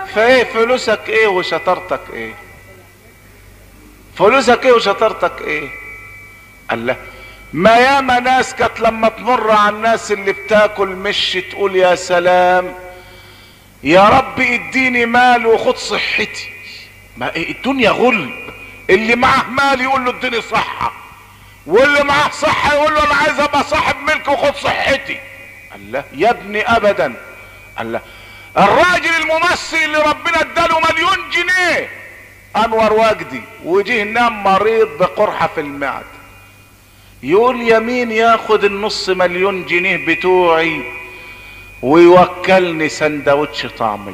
فايه فلوسك ايه وشطارتك ايه فلوسك ايه وشطارتك ايه قال له ما ياما ناس كانت لما تمر على الناس اللي بتاكل مش تقول يا سلام يا رب اديني مال وخد صحتي ما إيه الدنيا غل اللي معاه مال يقول له اديني صحة واللي معاه صحة يقول له انا عايز ابقى صاحب ملك وخد صحتي قال له يا ابني ابدا قال له الراجل الممثل اللي ربنا اداله مليون جنيه انور وجدي وجه نام مريض بقرحة في المعدة يقول يمين ياخد النص مليون جنيه بتوعي ويوكلني سندوتش طعمي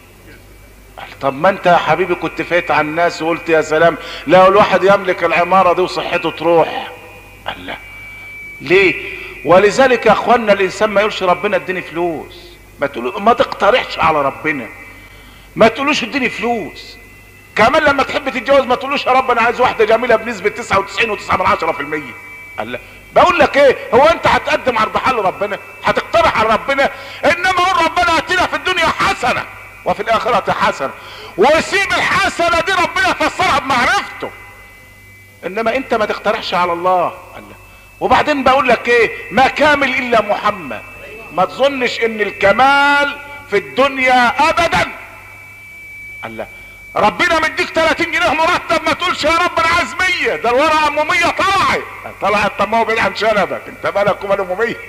قال طب ما انت يا حبيبي كنت فايت على الناس وقلت يا سلام لو الواحد يملك العمارة دي وصحته تروح قال لا ليه ولذلك يا اخوانا الانسان ما يقولش ربنا اديني فلوس ما تقول ما تقترحش على ربنا ما تقولوش اديني فلوس كمان لما تحب تتجوز ما تقولوش يا رب انا عايز واحده جميله بنسبه 99.9% قال لا بقول لك ايه هو انت هتقدم عرض حل ربنا هتقترح على ربنا انما قول ربنا اتنا في الدنيا حسنه وفي الاخره حسنه وسيب الحسنه دي ربنا يفسرها بمعرفته انما انت ما تقترحش على الله قال لا وبعدين بقول لك ايه ما كامل الا محمد ما تظنش ان الكمال في الدنيا ابدا قال لا ربنا مديك 30 جنيه مرتب ما تقولش يا رب انا عايز 100 ده الورقه ام 100 طلعت طلعت طب ما هو بعيد عن شنبك انت مالك ومال ام 100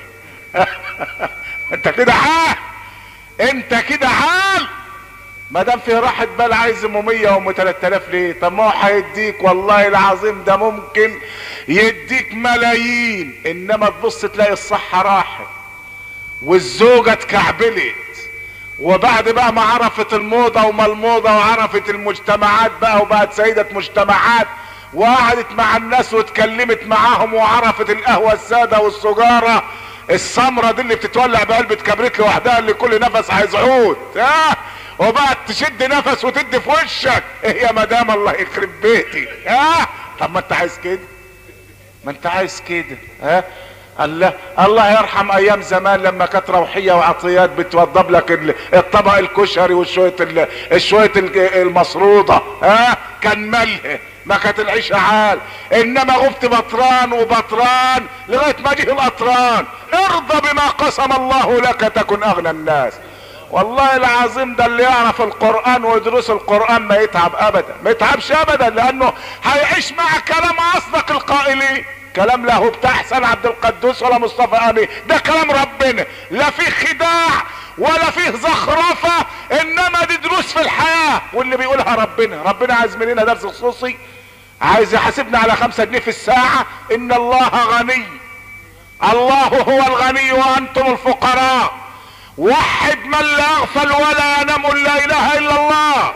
انت كده عال انت كده عال ما دام في راحة بال عايز ام 100 وام 3000 ليه طب ما هو هيديك والله العظيم ده ممكن يديك ملايين انما تبص تلاقي الصحة راحت والزوجة اتكعبلت وبعد بقى ما عرفت الموضة وما الموضة وعرفت المجتمعات بقى وبقت سيدة مجتمعات وقعدت مع الناس واتكلمت معاهم وعرفت القهوة السادة والسجارة السمرة دي اللي بتتولع بعلبة كبريت لوحدها اللي كل نفس عايز عود ها وبقت تشد نفس وتدي في وشك ايه يا مدام الله يخرب بيتي ها طب ما انت عايز كده ما انت عايز كده ها الله الله يرحم ايام زمان لما كانت روحيه وعطيات بتوضب لك الطبق الكشري وشويه الشويه المصروده ها كان ملح ما كانت العيشه عال انما غبت بطران وبطران لغايه ما جه القطران ارضى بما قسم الله لك تكن اغنى الناس والله العظيم ده اللي يعرف القرآن ويدرس القرآن ما يتعب ابدا ما يتعبش ابدا لانه هيعيش مع كلام اصدق القائلين كلام لا هو بتاع حسن عبد القدوس ولا مصطفى امين ده كلام ربنا لا فيه خداع ولا فيه زخرفة انما دي دروس في الحياة واللي بيقولها ربنا ربنا عايز مننا درس خصوصي عايز يحاسبنا على خمسة جنيه في الساعة ان الله غني الله هو الغني وانتم الفقراء وحد من لا يغفل ولا ينام لا اله الا الله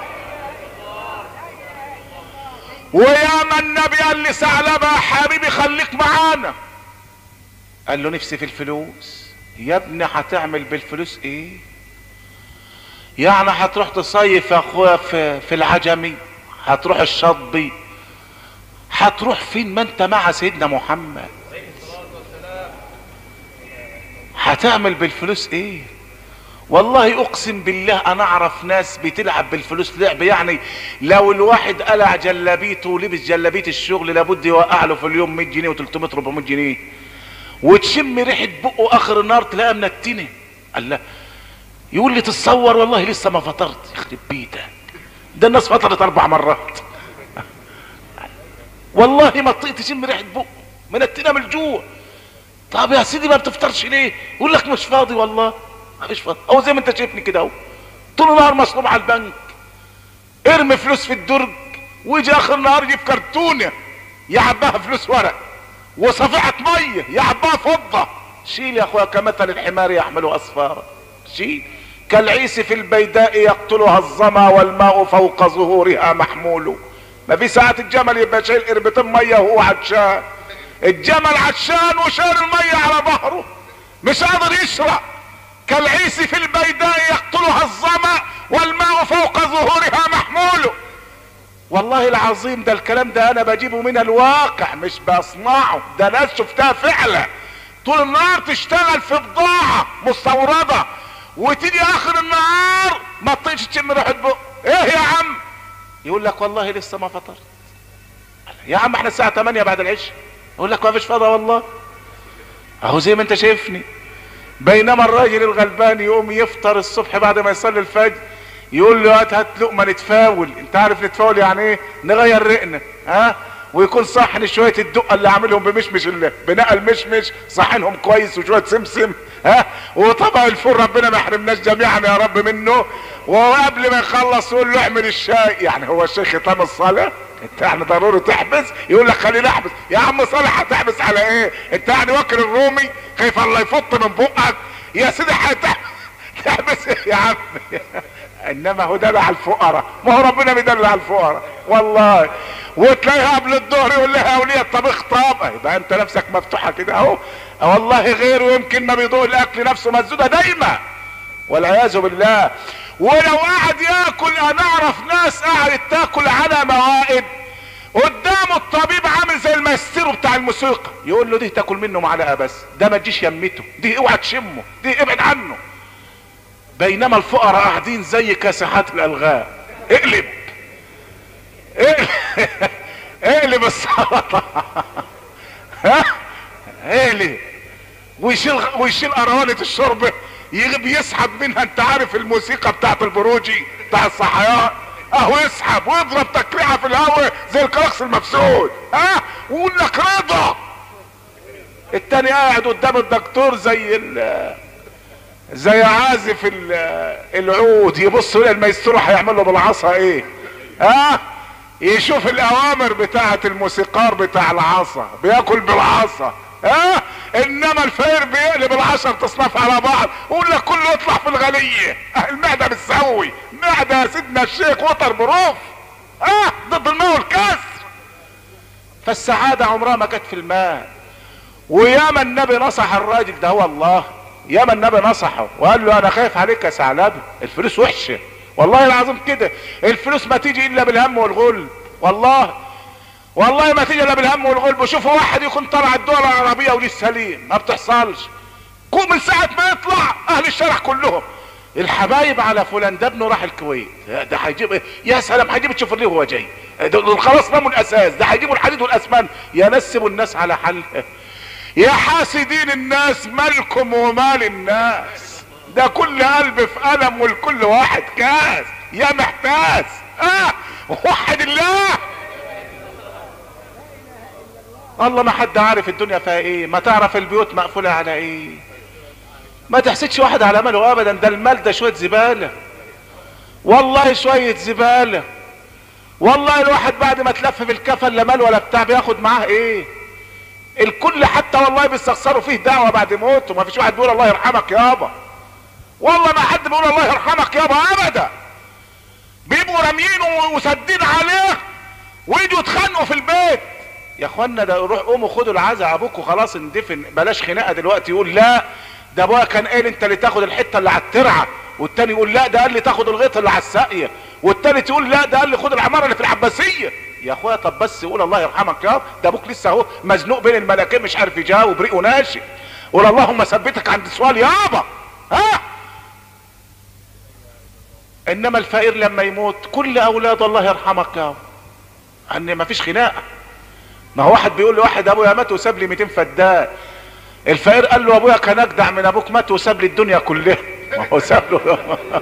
ويا من النبي قال لي ثعلبه يا حبيبي خليك معانا قال له نفسي في الفلوس يا ابني هتعمل بالفلوس ايه يعني هتروح تصيف يا اخويا في, في العجمي هتروح الشطبي هتروح فين ما انت مع سيدنا محمد هتعمل بالفلوس ايه والله اقسم بالله انا اعرف ناس بتلعب بالفلوس لعب يعني لو الواحد قلع جلابيته ولبس جلابيه الشغل لابد يوقع له في اليوم 100 جنيه و300 400 جنيه وتشم ريحه بقه اخر النهار تلاقيها منتنه الله يقول لي تتصور والله لسه ما فطرت يخرب بيتك ده الناس فطرت اربع مرات والله ما تطيق تشم ريحه بقه منتنه من الجوع طب يا سيدي ما بتفطرش ليه يقول لك مش فاضي والله مش فاضي او زي ما انت شايفني كده اهو طول النهار مصروف على البنك ارمي فلوس في الدرج ويجي اخر النهار يجيب كرتونه يعباها فلوس ورق وصفيحه ميه يعباها فضه شيل يا اخويا كمثل الحمار يحمل اسفارا شيل كالعيس في البيداء يقتلها الظما والماء فوق ظهورها محمول ما في ساعات الجمل يبقى شايل قربتين ميه وهو عطشان الجمل عطشان وشايل الميه على ظهره مش قادر يشرب كالعيس في البيداء يقتلها الظما والماء فوق ظهورها محمول والله العظيم ده الكلام ده انا بجيبه من الواقع مش بصنعه ده ناس شفتها فعلا طول النهار تشتغل في بضاعة مستوردة وتيجي اخر النهار ما تطيقش تشم ريحه بق ايه يا عم يقول لك والله لسه ما فطرت يا عم احنا الساعه 8 بعد العشاء يقول لك ما فيش فضا والله اهو زي ما انت شايفني بينما الراجل الغلبان يقوم يفطر الصبح بعد ما يصلي الفجر يقول له هات هات لقمه نتفاول انت عارف نتفاول يعني ايه نغير رقنا ها ويكون صحن شويه الدقه اللي عاملهم بمشمش الله بناء المشمش صحنهم كويس وشويه سمسم ها وطبق الفول ربنا ما يحرمناش جميعا يا رب منه وقبل ما يخلص يقول له اعمل الشاي يعني هو الشيخ ختام الصلاه انت يعني ضروري تحبس يقول لك خليني احبس يا عم صالح هتحبس على ايه انت يعني واكل الرومي خايف الله يفط من بقك يا سيدي هتحبس تحبس إيه يا عم انما هو دلع الفقراء ما هو ربنا بيدلع الفقراء والله وتلاقيها قبل الظهر يقول لها اولياء الطبيخ طاب يبقى انت نفسك مفتوحه كده اهو والله غيره يمكن ما بيضوء الاكل نفسه مسدوده دايما والعياذ بالله ولو قعد ياكل انا اعرف ناس قعدت تاكل على موائد قدامه الطبيب عامل زي الماستيرو بتاع الموسيقى يقول له دي تاكل منه معلقه بس ده ما تجيش يمته دي اوعى تشمه دي ابعد عنه بينما الفقراء قاعدين زي كاسحات الالغام اقلب اقلب, اقلب السلطه ها اقلب ويشيل ويشيل قرانة الشرب يغيب يسحب منها انت عارف الموسيقى بتاعت البروجي بتاع الصحيان اهو يسحب ويضرب تكريعه في الهواء زي الكركس المفسود ها ويقول لك رضا التاني قاعد قدام الدكتور زي ال زي عازف العود يبص يلاقي الميسترو هيعمل له بالعصا ايه ها يشوف الاوامر بتاعه الموسيقار بتاع العصا بياكل بالعصا ها انما الفقير بيقلب العشر تصنف على بعض ويقول لك كله يطلع في الغنية المعدة بتسوي معدة يا سيدنا الشيخ وتر بروف ها ضد الماء والكسر فالسعادة عمرها ما كانت في المال وياما النبي نصح الراجل ده هو الله ياما النبي نصحه وقال له انا خايف عليك يا ثعلبي الفلوس وحشه والله العظيم كده الفلوس ما تيجي الا بالهم والغل والله والله ما تيجي الا بالهم والغلب وشوفوا واحد يكون طلع الدول العربيه ولسه سليم ما بتحصلش كون من ساعه ما يطلع اهل الشارع كلهم الحبايب على فلان ده ابنه راح الكويت ده هيجيب ايه يا سلام هيجيب تشوف ليه وهو جاي دول خلاص ناموا الاساس ده هيجيبوا الحديد والاسمان ينسبوا الناس على حل يا حاسدين الناس مالكم ومال الناس ده كل قلب في قلم والكل واحد كاس يا محتاس اه وحد الله الله ما حد عارف الدنيا فيها ايه ما تعرف البيوت مقفولة على ايه ما تحسدش واحد على ماله ابدا ده المال ده شوية زبالة والله شوية زبالة والله الواحد بعد ما تلف بالكفن لا مال ولا بتاع بياخد معاه ايه الكل حتى والله بيستخسروا فيه دعوة بعد موته ما فيش واحد بيقول الله يرحمك يابا والله ما حد بيقول الله يرحمك يابا ابدا بيبقوا راميينه وسدين عليه ويجوا يتخانقوا في البيت يا اخوانا ده روح قوموا خدوا العزاء ابوكوا خلاص اندفن بلاش خناقه دلوقتي يقول لا ده ابويا كان قال انت اللي تاخد الحته اللي على الترعه والتاني يقول لا ده قال لي تاخد الغيط اللي على الساقيه والتالت يقول لا ده قال لي خد العماره اللي في العباسيه يا اخويا طب بس قول الله يرحمك يا ده ابوك لسه اهو مزنوق بين الملكين مش عارف يجاوب ريقه ناشف قول اللهم ثبتك عند سؤال يابا ها انما الفقير لما يموت كل اولاد الله يرحمك يابا ان ما فيش خناقه ما هو واحد بيقول لواحد ابويا مات وساب لي 200 فدان الفقير قال له ابويا كان اجدع من ابوك مات وساب لي الدنيا كلها ما هو ساب له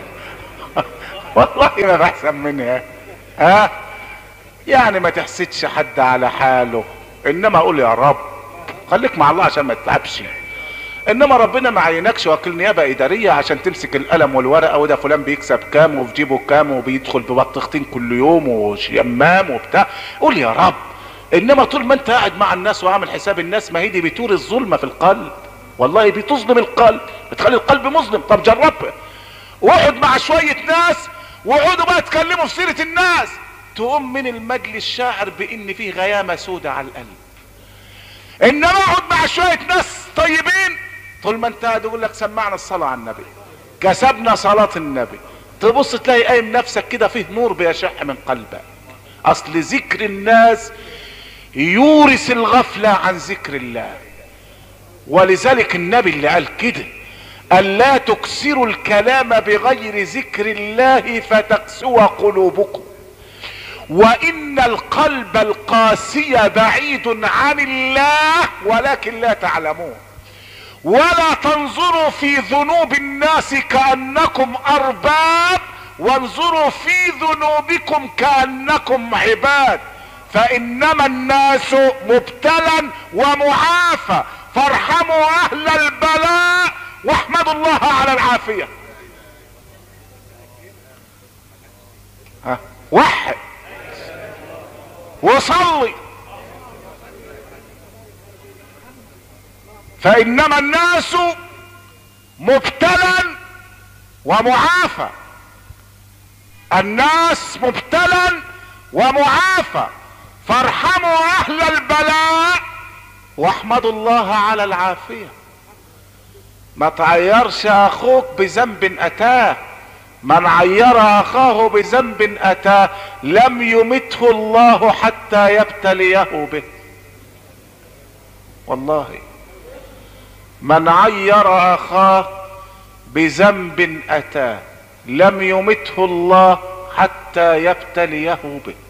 والله ما احسن منها ها يعني ما تحسدش حد على حاله انما اقول يا رب خليك مع الله عشان ما تتعبش انما ربنا ما عينكش وكيل نيابه اداريه عشان تمسك القلم والورقه وده فلان بيكسب كام وفي جيبه كام وبيدخل ببطيختين كل يوم وشمام وبتاع قول يا رب انما طول ما انت قاعد مع الناس وعامل حساب الناس ما هي دي بتور الظلمه في القلب والله بتظلم القلب بتخلي القلب مظلم طب جربها واقعد مع شويه ناس وقعدوا بقى تكلموا في سيره الناس تقوم من المجلس شاعر بان فيه غيامه سودة على القلب انما اقعد مع شويه ناس طيبين طول ما انت قاعد يقول لك سمعنا الصلاه على النبي كسبنا صلاه النبي تبص تلاقي قايم نفسك كده فيه نور بيشع من قلبك اصل ذكر الناس يورث الغفله عن ذكر الله ولذلك النبي اللي قال كده ألا تكسروا الكلام بغير ذكر الله فتقسو قلوبكم وإن القلب القاسي بعيد عن الله ولكن لا تعلمون ولا تنظروا في ذنوب الناس كأنكم أرباب وانظروا في ذنوبكم كأنكم عباد فإنما الناس مبتلا ومعافى فارحموا أهل البلاء واحمدوا الله على العافية ها وحد وصلي فانما الناس مبتلا ومعافى الناس مبتلا ومعافى فارحموا اهل البلاء واحمدوا الله على العافيه ما تعيرش اخوك بذنب اتاه من عير اخاه بذنب اتاه لم يمته الله حتى يبتليه به والله من عير اخاه بذنب اتاه لم يمته الله حتى يبتليه به